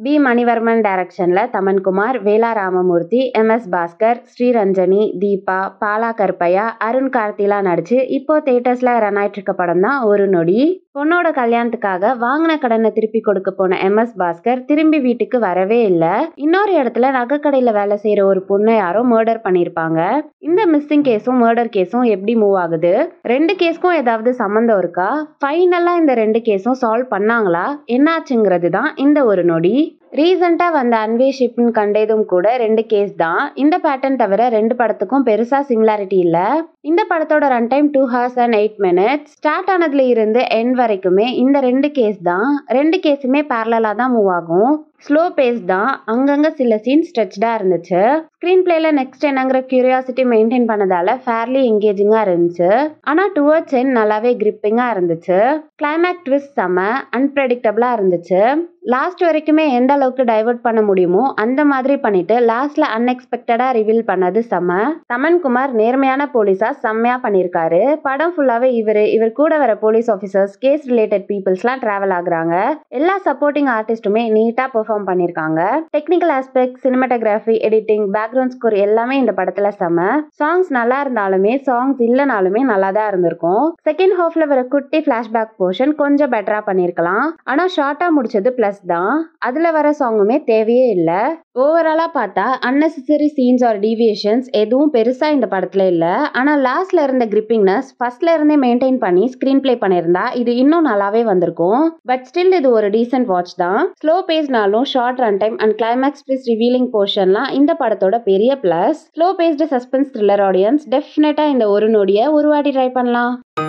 B Manivarman டைரக்ஷன்ல Thamankumar Vela Ramamoorthy M S Bhaskar Sriranjani Deepa Bala Karuppaiah Arun கார்த்திலா நடிச்சு இப்போ தேட்டர்ஸ்ல ரன் ஆயிட்டு இருக்க படம் தான் ஒரு நொடி பொண்ணோட கல்யாணத்துக்காக வாங்கின கடனை திருப்பி கொடுக்க போன எம் எஸ் பாஸ்கர் திரும்பி வீட்டுக்கு வரவே இல்லை இன்னொரு இடத்துல நகைக்கடையில வேலை செய்யற ஒரு பொண்ணை யாரோ மர்டர் பண்ணியிருப்பாங்க இந்த மிஸ்ஸிங் கேஸும் மர்டர் கேஸும் எப்படி மூவ் ஆகுது ரெண்டு கேஸ்க்கும் ஏதாவது சம்மந்தம் இருக்கா ஃபைனலா இந்த ரெண்டு கேஸும் சால்வ் பண்ணாங்களா என்னாச்சுங்கிறது தான் இந்த ஒரு நொடி ரீசெண்டாக வந்த அன்வேஷிப்னு கண்டதும் கூட ரெண்டு கேஸ் தான் இந்த பேட்டர்ன் தவிர ரெண்டு படத்துக்கும் பெருசாக சிமிலாரிட்டி இல்லை இந்த படத்தோட run time two hours and eight minutes start ஆனதுல இருந்து எண்ட் வரைக்குமே இந்த ரெண்டு கேஸ் தான் ரெண்டு கேஸுமே பேரலாக தான் மூவ் ஆகும் ஸ்லோ பேஸ் தான் அங்கங்கே சில சீன் ஸ்ட்ரெச்டாக இருந்துச்சு ஸ்க்ரீன் பிளேல நெக்ஸ்ட் என்னங்கிற கியூரியாசிட்டி மெயின்டைன் பண்ணதால ஃபேர்லி என்கேஜிங்காக இருந்துச்சு ஆனால் டுவர்ட்ஸ் என் நல்லாவே கிரிப்பிங்காக இருந்துச்சு கிளைமேக் ட்விஸ்ட் செம்ம அன்பிரடிக்டபிளாக இருந்துச்சு லாஸ்ட் வரைக்குமே எந்த அளவுக்கு டைவர்ட் பண்ண முடியுமோ அந்த மாதிரி பண்ணிட்டு லாஸ்ட்ல அன்எக்ஸ்பெக்டடா ரிவீல் பண்ணது செம்ம தமன்குமார் நேர்மையான போலீஸா செம்மையா பண்ணியிருக்காரு படம் ஃபுல்லாவே இவர் இவர் கூட வர போலீஸ் ஆஃபீஸர்ஸ் கேஸ் ரிலேட்டட் பீப்புள்ஸ்லாம் டிராவல் ஆகுறாங்க எல்லா சப்போர்ட்டிங் ஆர்டிஸ்ட்டுமே நீட்டா பெர்ஃபார்ம் பண்ணியிருக்காங்க technical aspect cinematography editing background score எல்லாமே இந்த படத்துல செம்ம சாங்ஸ் நல்லா இருந்தாலுமே சாங்ஸ் இல்லைனாலுமே நல்லா தான் இருந்திருக்கும் செகண்ட் ஹாஃப்ல வர குட்டி ஃபிளாஷ்பேக் போர்ஷன் கொஞ்சம் பெட்டரா பண்ணியிருக்கலாம் ஆனா ஷார்ட்டா முடிச்சது பிளஸ் தான் அதுல வர சாங்குமே தேவையே இல்லை ஓவராலா பார்த்தா அன்னெசரி சீன்ஸ் ஆர் டீவியேஷன்ஸ் எதுவும் பெருசா இந்த படத்துல இல்ல ஆனா லாஸ்ட்ல இருந்த கிரிப்பிங்னஸ் ஃபர்ஸ்ட்ல இருந்தே மெயின்டைன் பண்ணி ஸ்கிரீன் பிளே பண்ணியிருந்தா இது இன்னும் நல்லாவே வந்திருக்கும் பட் ஸ்டில் இது ஒரு டீசென்ட் வாட்ச் தான் ஸ்லோ பேஸ்னாலும் short run time and climax twist revealing போர்ஷன்லாம் இந்த படத்தோட பெரிய plus slow paced suspense thriller audience டெஃபினட்டா இந்த ஒரு நொடியை ஒரு வாட்டி ட்ரை பண்ணலாம்